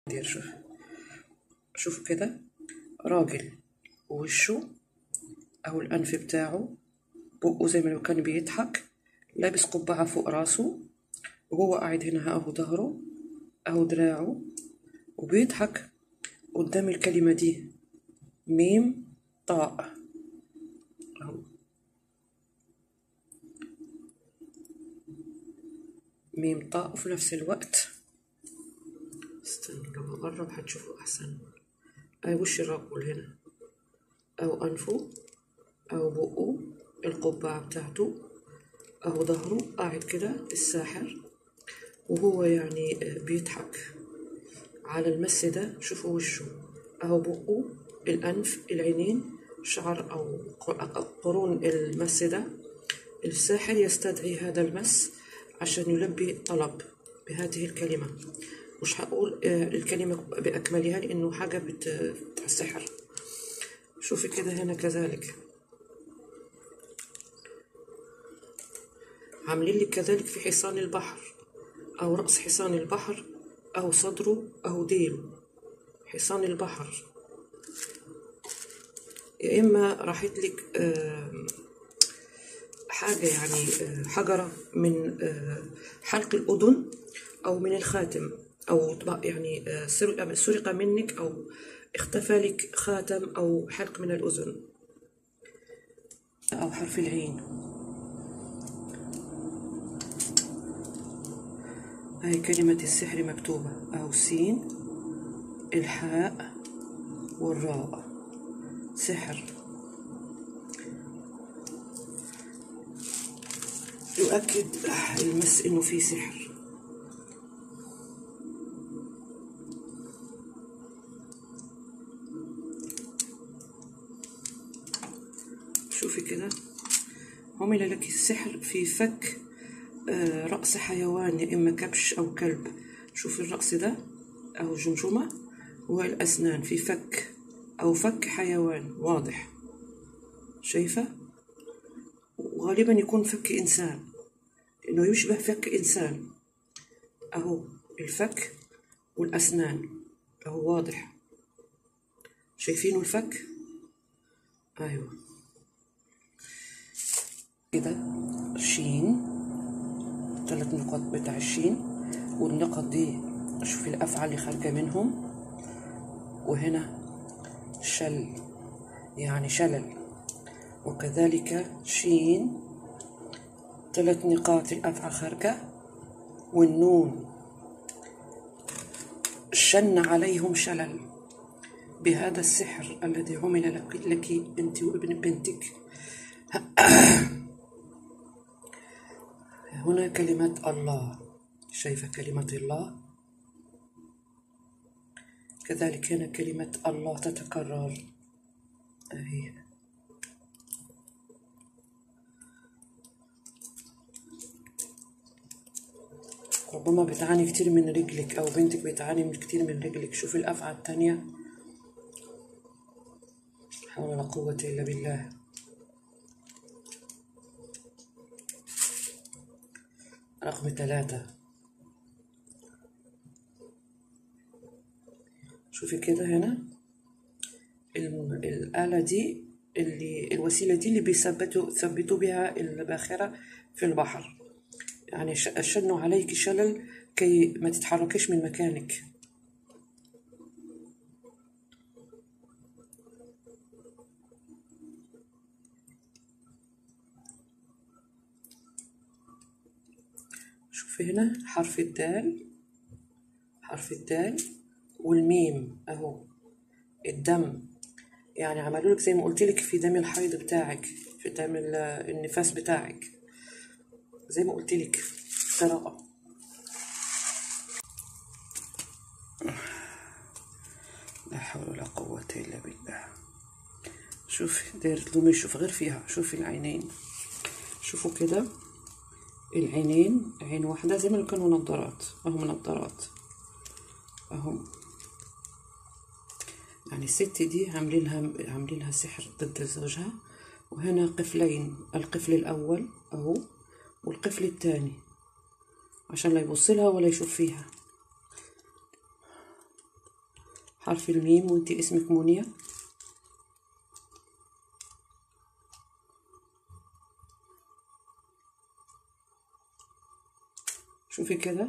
دير شوف شوفوا كده راجل وشه أو الأنف بتاعه بقه زي ما لو كان بيضحك لابس قبعة فوق راسه وهو قاعد هنا أهو ظهره أهو دراعه وبيضحك قدام الكلمة دي ميم طاء أهو ميم طاء وفي نفس الوقت استنوا لما أقرب هتشوفوا أحسن أي وش الرجل هنا أو أنفه أو بقه القبعة بتاعته أو ظهره قاعد كده الساحر وهو يعني بيضحك على المس ده شوفوا وشه أهو بقه الأنف العينين شعر أو قرون المس ده الساحر يستدعي هذا المس عشان يلبي طلب بهذه الكلمة مش هقول الكلمة بأكملها لأنه حاجة بتاع السحر شوفي كده هنا كذلك عاملين لك كذلك في حصان البحر أو رأس حصان البحر أو صدره أو ديله حصان البحر يا إما راحت لك حاجة يعني حجرة من حلق الأذن أو من الخاتم أو يعني سرق منك أو اختفى لك خاتم أو حلق من الأذن أو حرف العين هاي كلمة السحر مكتوبة أو سين الحاء والراء سحر يؤكد المس إنه في سحر شوفي كده عمل لك السحر في فك رأس حيوان يا إما كبش أو كلب شوفي الرأس ده أو جمجمة والأسنان في فك أو فك حيوان واضح شايفة وغالبا يكون فك إنسان لأنه يشبه فك إنسان أهو الفك والأسنان أهو واضح شايفينه الفك أيوه كده شين ثلاث نقط بتاع الشين والنقط دي شوفي الأفعى اللي خارجة منهم وهنا شل يعني شلل وكذلك شين ثلاث نقاط الأفعى خارجة والنون شن عليهم شلل بهذا السحر الذي عمل لك, لك أنت وابن بنتك هنا كلمة الله شايفة كلمة الله كذلك هنا كلمة الله تتكرر أهي ربما بتعاني كتير من رجلك أو بنتك بتعاني من كتير من رجلك شوفي الأفعى التانية حول ولا قوة إلا بالله رقم ثلاثة شوفي كده هنا الآلة دي اللي الوسيلة دي اللي بيثبتوا ثبتوا بها الباخرة في البحر يعني شنوا عليك شلل كي ما تتحركيش من مكانك شوفي هنا حرف الدال حرف الدال والميم اهو الدم يعني عملوا لك زي ما قلت لك في دم الحيض بتاعك في دم النفاس بتاعك زي ما قلت لك قراءة لا حول ولا قوة إلا بالله شوفي دايرة لومي شوف غير فيها شوفي العينين شوفوا كده العينين عين واحدة زي ما لو كانوا نظارات اهو نظارات اهو يعني الست دي عاملينها عاملينها سحر ضد زوجها وهنا قفلين القفل الأول أهو والقفل الثاني عشان لا يبص لها ولا يشوف فيها حرف الميم وانت اسمك منيا شوفي كده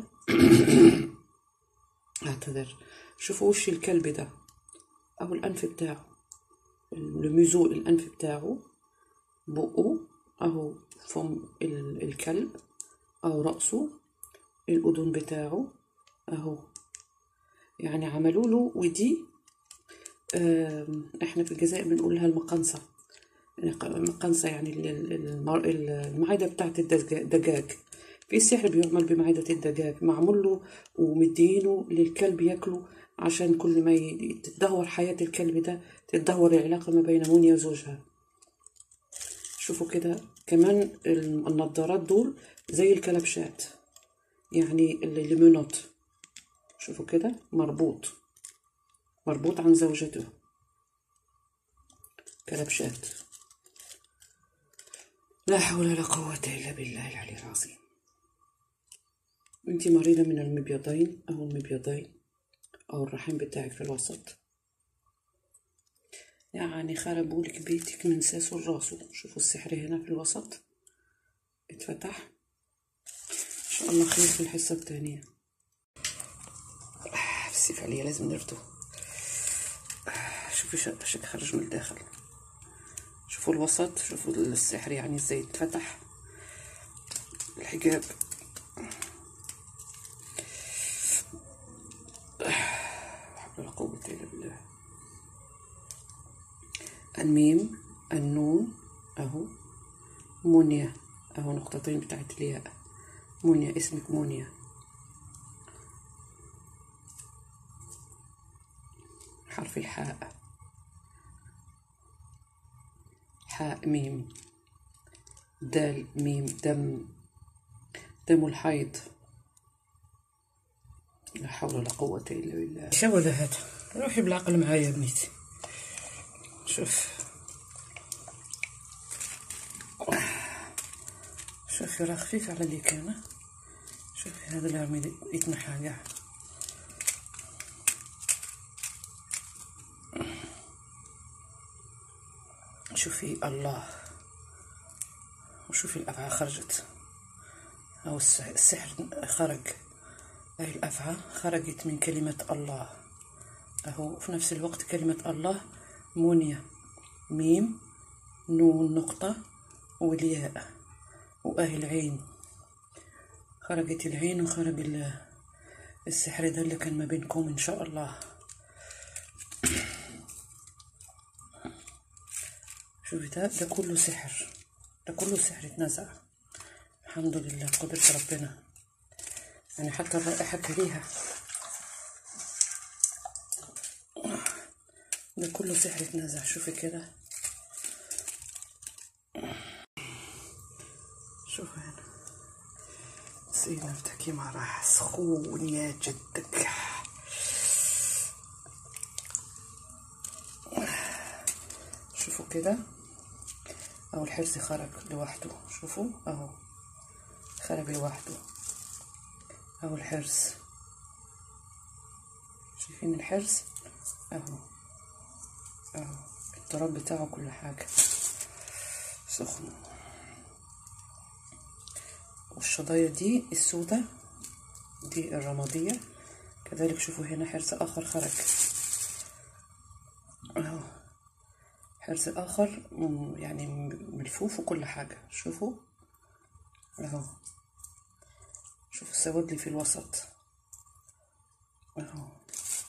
اعتذر شوفوا وش الكلب ده اهو الانف بتاعه الميزو الانف بتاعه بقه اهو فم ال- الكلب او رأسه الاذن بتاعه اهو يعني عملوا له ودي آم، احنا في الجزائر بنقول لها المقنصة يعني ق- المقنصة يعني ال- ال- المر- ال- المعدة بتاعت الدجا- الدجاج في سحر بيعمل بمعدة الدجاج معمول له ومدينه للكلب ياكله عشان كل ما ي- تتدهور حياة الكلب ده تتدهور العلاقة ما بين منيا وزوجها شوفوا كده كمان ال- النضارات دول زي الكلبشات يعني اللي ليمونوت شوفوا كده مربوط مربوط عن زوجته كلبشات لا حول ولا قوة إلا بالله العلي العظيم انتي مريضة من المبيضين أو المبيضين أو الرحم بتاعك في الوسط يعني خربولك بيتك من ساسه لراسه شوفوا السحر هنا في الوسط اتفتح إن شاء الله خير في الحصة الثانية آه، بالسيف عليا لازم نرده آه، شوفوا ش- شك خرج من الداخل شوفوا الوسط شوفوا السحر يعني ازاي اتفتح الحجاب لا حول ولا قوة إلا بالله الميم النون أهو منيا أهو نقطتين بتاعت الياء منيا اسمك منيا حرف الحاء حاء ميم دال ميم دم دم الحيض لا حول ولا قوة إلا بالله شو ولا هذا روحي بالعقل معايا يا بنيتي شوف شوفي راه خفيف على اللي كان شوفي هذا اللي عم يتنحى كاع شوفي الله وشوفي الأفعى خرجت أو الس- السحر خرج هاي الأفعى خرجت من كلمة الله أهو في نفس الوقت كلمة الله منية ميم نون نقطة والياء وآه العين خرجت العين وخرج ال- السحر ده اللي كان ما بينكم إن شاء الله شوفي ده ده كله سحر ده كله سحر اتنزع الحمد لله قدرة ربنا يعني حتى الرائحة كريهة ده كله سحر اتنزع شوفي كده شوفي هنا سيدنا بتحكي مع راح سخون يا جدك شوفوا كده اهو الحرص خرج لوحده شوفوا اهو خرج لوحده اهو الحرص شايفين الحرص اهو اهو التراب بتاعه كل حاجة سخن والشظايا دي السودة دي الرمادية كذلك شوفوا هنا حرص آخر خرج اهو حرص آخر مم، يعني ملفوف وكل حاجة شوفوا اهو شوفوا السواد اللي في الوسط اهو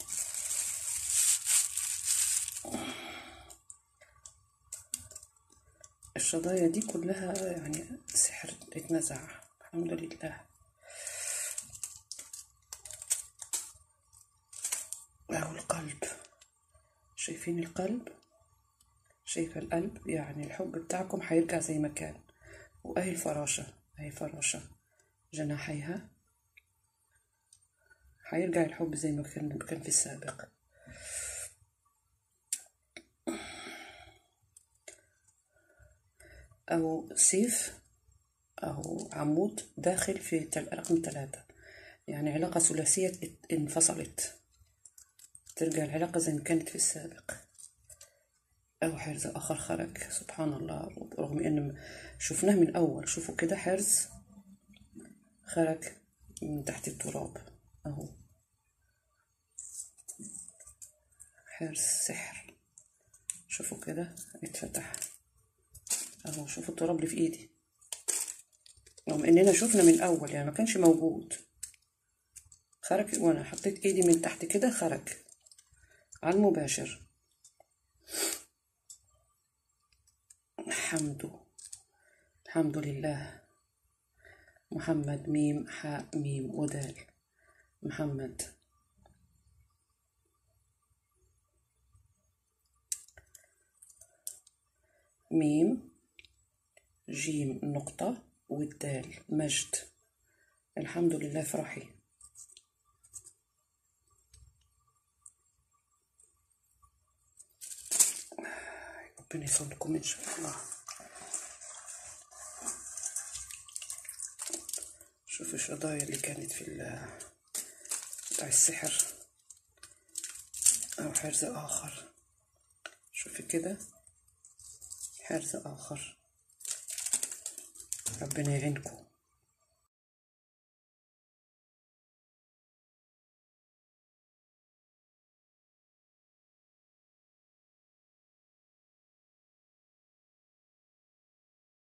الشظايا دي كلها يعني سحر اتنزع الحمد لله اهو القلب شايفين القلب شايفة القلب يعني الحب بتاعكم حيرجع زي ما كان وأهي الفراشة أهي فراشة جناحيها حيرجع الحب زي ما كان كان في السابق أو سيف أو عمود داخل في تل- رقم ثلاثة يعني علاقة ثلاثية ات- انفصلت ترجع العلاقة زي ما كانت في السابق أو حرز آخر خرج سبحان الله رغم إن شفناه من أول شوفوا كده حرز خرج من تحت التراب أهو حرز سحر شوفوا كده اتفتح اهو شوفوا التراب اللي في ايدي رغم اننا شفنا من الاول يعني ما كانش موجود خرج وانا حطيت ايدي من تحت كده خرج على المباشر الحمد الحمد لله محمد ميم حاء ميم ودال محمد ميم جيم نقطة والدال مجد الحمد لله فرحي ربنا يصونكم إن شاء الله شوفوا الشظايا اللي كانت في ال- بتاع السحر أو حرز آخر شوفي كده حرز آخر ربنا يعينكم